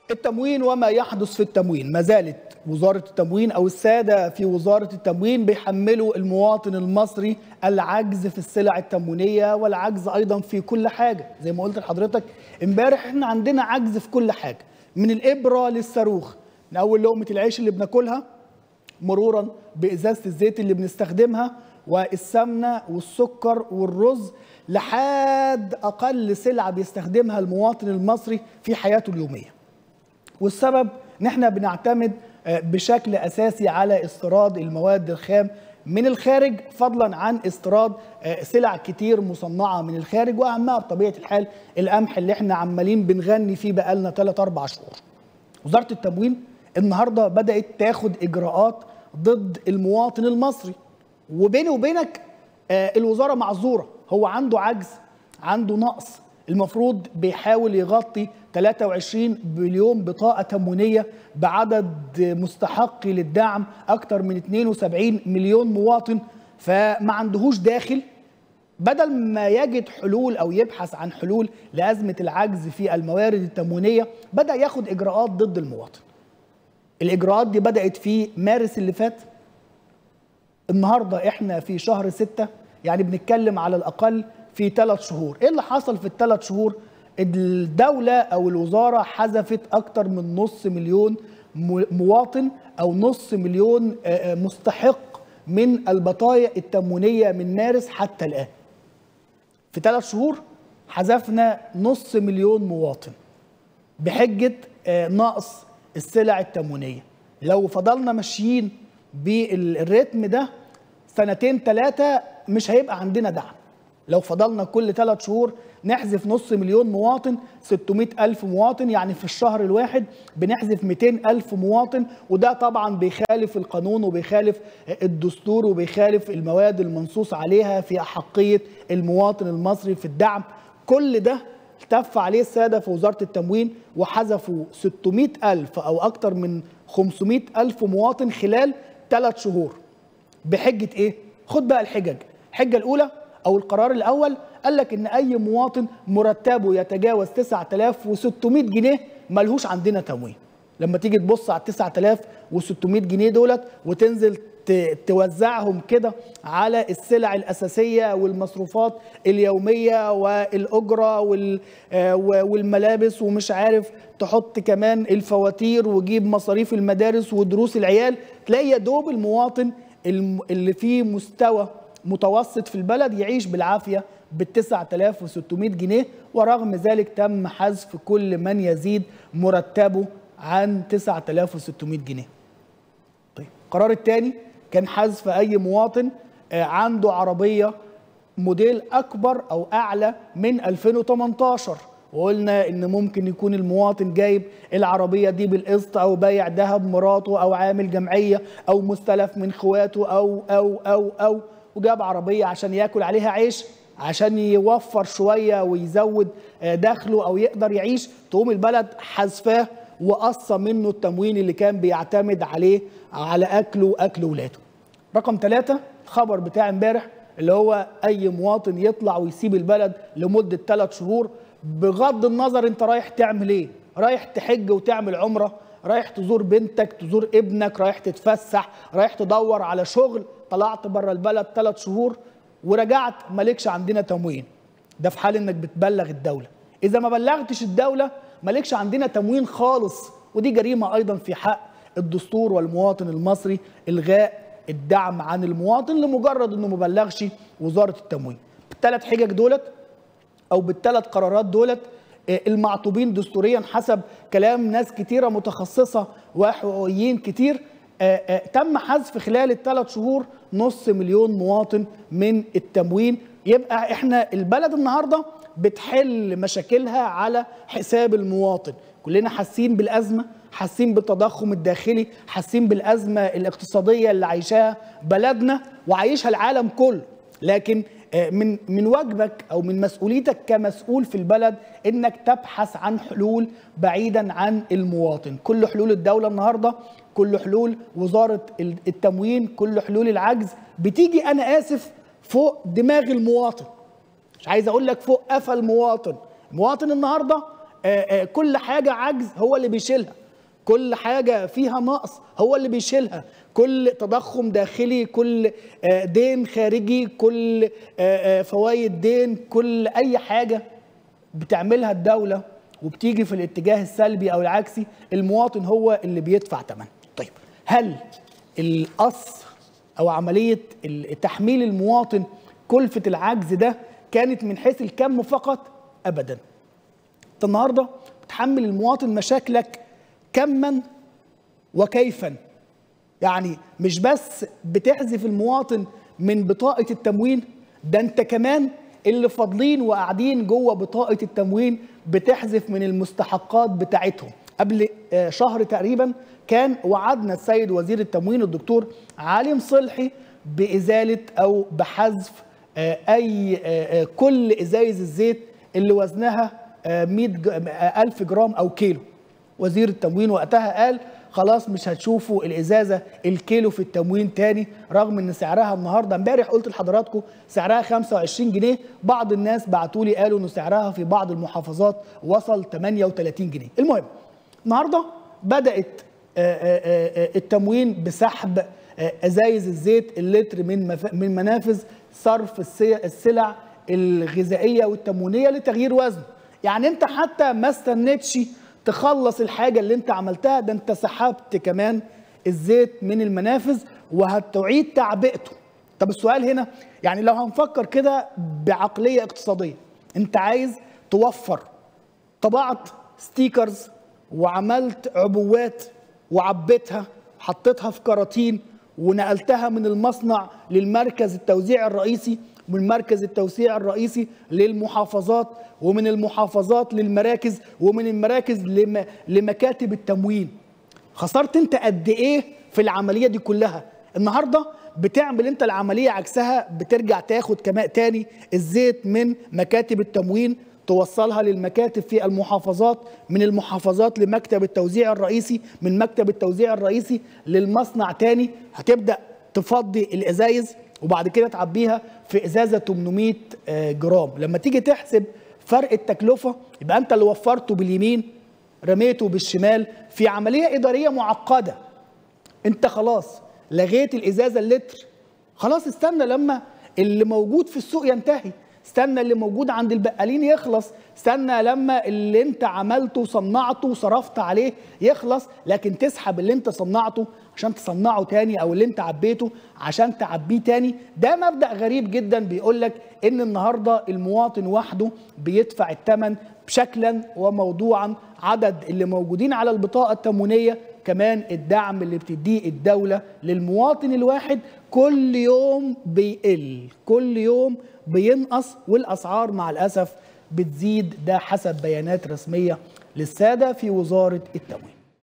التموين وما يحدث في التموين ما زالت وزارة التموين أو السادة في وزارة التموين بيحملوا المواطن المصري العجز في السلع التموينية والعجز أيضا في كل حاجة زي ما قلت لحضرتك امبارح احنا عندنا عجز في كل حاجة من الإبرة للصاروخ من أول لقمة العيش اللي بناكلها مرورا بإزازة الزيت اللي بنستخدمها والسمنة والسكر والرز لحد أقل سلعة بيستخدمها المواطن المصري في حياته اليومية والسبب ان احنا بنعتمد بشكل اساسي على استيراد المواد الخام من الخارج فضلا عن استيراد سلع كتير مصنعه من الخارج واهمها بطبيعه الحال القمح اللي احنا عمالين بنغني فيه بقالنا 3 4 شهور. وزاره التموين النهارده بدات تاخد اجراءات ضد المواطن المصري وبيني وبينك الوزاره معذوره هو عنده عجز عنده نقص المفروض بيحاول يغطي 23 بليون بطاقة تموينية بعدد مستحق للدعم أكثر من 72 مليون مواطن فما عندهوش داخل بدل ما يجد حلول أو يبحث عن حلول لأزمة العجز في الموارد التموينية بدأ ياخد إجراءات ضد المواطن الإجراءات دي بدأت في مارس اللي فات النهاردة إحنا في شهر ستة يعني بنتكلم على الأقل في ثلاث شهور ايه اللي حصل في الثلاث شهور الدولة أو الوزارة حذفت أكتر من نص مليون مواطن أو نص مليون مستحق من البطايق التموينية من مارس حتى الآن في ثلاث شهور حذفنا نص مليون مواطن بحجة نقص السلع التموينية لو فضلنا ماشيين بالريتم ده سنتين ثلاثة مش هيبقى عندنا دعم لو فضلنا كل ثلاث شهور نحذف نص مليون مواطن 600 ألف مواطن يعني في الشهر الواحد بنحذف 200 ألف مواطن وده طبعا بيخالف القانون وبيخالف الدستور وبيخالف المواد المنصوص عليها في أحقية المواطن المصري في الدعم كل ده التف عليه السادة في وزارة التموين وحذفوا 600 ألف أو أكثر من 500 ألف مواطن خلال ثلاث شهور بحجة إيه؟ خد بقى الحجج الحجة الأولى او القرار الاول قال لك ان اي مواطن مرتبه يتجاوز 9600 جنيه ملهوش عندنا تموين لما تيجي تبص على 9600 جنيه دولت وتنزل توزعهم كده على السلع الاساسيه والمصروفات اليوميه والاجره والملابس ومش عارف تحط كمان الفواتير وجيب مصاريف المدارس ودروس العيال تلاقي يا دوب المواطن اللي فيه مستوى متوسط في البلد يعيش بالعافية بال 9600 جنيه ورغم ذلك تم حذف كل من يزيد مرتبه عن 9600 جنيه طيب القرار الثاني كان حذف أي مواطن عنده عربية موديل أكبر أو أعلى من 2018 وقلنا ان ممكن يكون المواطن جايب العربيه دي بالقسط او بايع ذهب مراته او عامل جمعيه او مستلف من اخواته او او او او وجاب عربيه عشان ياكل عليها عيش عشان يوفر شويه ويزود دخله او يقدر يعيش تقوم البلد حذفاه وقصى منه التموين اللي كان بيعتمد عليه على اكله واكل ولاده. رقم ثلاثة الخبر بتاع امبارح اللي هو اي مواطن يطلع ويسيب البلد لمده ثلاث شهور بغض النظر انت رايح تعمل ايه؟ رايح تحج وتعمل عمره، رايح تزور بنتك، تزور ابنك، رايح تتفسح، رايح تدور على شغل، طلعت بره البلد ثلاث شهور ورجعت مالكش عندنا تموين ده في حال انك بتبلغ الدوله اذا ما بلغتش الدوله مالكش عندنا تموين خالص ودي جريمه ايضا في حق الدستور والمواطن المصري الغاء الدعم عن المواطن لمجرد انه ما بلغش وزاره التموين بالثلاث حجج دولت او بالثلاث قرارات دولت المعطوبين دستوريا حسب كلام ناس كتيره متخصصه وحقوقيين كتير آآ آآ تم حذف خلال الثلاث شهور نص مليون مواطن من التموين يبقى احنا البلد النهارده بتحل مشاكلها على حساب المواطن كلنا حاسين بالازمه حاسين بالتضخم الداخلي حاسين بالازمه الاقتصاديه اللي عايشاها بلدنا وعايشها العالم كله لكن من من واجبك او من مسؤوليتك كمسؤول في البلد انك تبحث عن حلول بعيدا عن المواطن كل حلول الدوله النهارده كل حلول وزاره التموين كل حلول العجز بتيجي انا اسف فوق دماغ المواطن مش عايز اقول لك فوق قفا المواطن المواطن النهارده آه، آه، كل حاجه عجز هو اللي بيشيلها كل حاجه فيها نقص هو اللي بيشيلها كل تضخم داخلي كل آه، دين خارجي كل فوائد دين كل اي حاجه بتعملها الدوله وبتيجي في الاتجاه السلبي او العكسي المواطن هو اللي بيدفع ثمن طيب هل القص او عمليه تحميل المواطن كلفه العجز ده كانت من حيث الكم فقط ابدا انت النهارده بتحمل المواطن مشاكلك كما وكيفا يعني مش بس بتحذف المواطن من بطاقه التموين ده انت كمان اللي فاضلين وقاعدين جوه بطاقه التموين بتحذف من المستحقات بتاعتهم قبل آه، شهر تقريبا كان وعدنا السيد وزير التموين الدكتور علي صلحي بازاله او بحذف آه، اي آه، كل ازايز الزيت اللي وزنها 100 ألف جرام أو كيلو وزير التموين وقتها قال خلاص مش هتشوفوا الازازه الكيلو في التموين تاني رغم ان سعرها النهارده امبارح قلت لحضراتكم سعرها 25 جنيه بعض الناس بعتوا لي قالوا انه سعرها في بعض المحافظات وصل 38 جنيه المهم النهارده بدات التموين بسحب ازايز الزيت اللتر من من منافذ صرف السلع الغذائيه والتموينيه لتغيير وزن يعني انت حتى ما استنيتش تخلص الحاجه اللي انت عملتها ده انت سحبت كمان الزيت من المنافذ وهتعيد تعبئته طب السؤال هنا يعني لو هنفكر كده بعقليه اقتصاديه انت عايز توفر طبعت ستيكرز وعملت عبوات وعبيتها حطيتها في كراتين ونقلتها من المصنع للمركز التوزيع الرئيسي من مركز التوسيع الرئيسي للمحافظات ومن المحافظات للمراكز ومن المراكز لمكاتب التموين خسرت انت قد ايه في العمليه دي كلها النهارده بتعمل انت العمليه عكسها بترجع تاخد كمان تاني الزيت من مكاتب التموين توصلها للمكاتب في المحافظات من المحافظات لمكتب التوزيع الرئيسي من مكتب التوزيع الرئيسي للمصنع تاني هتبدا تفضي الازايز وبعد كده تعبيها في ازازه 800 آه، جرام لما تيجي تحسب فرق التكلفه يبقى انت اللي وفرته باليمين رميته بالشمال في عمليه اداريه معقده انت خلاص لغيت الازازه اللتر خلاص استنى لما اللي موجود في السوق ينتهي استنى اللي موجود عند البقالين يخلص استنى لما اللي انت عملته وصنعته وصرفت عليه يخلص لكن تسحب اللي انت صنعته عشان تصنعه تاني او اللي انت عبيته عشان تعبيه تاني ده مبدا غريب جدا بيقول لك ان النهارده المواطن وحده بيدفع الثمن شكلا وموضوعا عدد اللي موجودين على البطاقه التموينيه كمان الدعم اللي بتديه الدوله للمواطن الواحد كل يوم بيقل كل يوم بينقص والاسعار مع الاسف بتزيد ده حسب بيانات رسميه للساده في وزاره التموين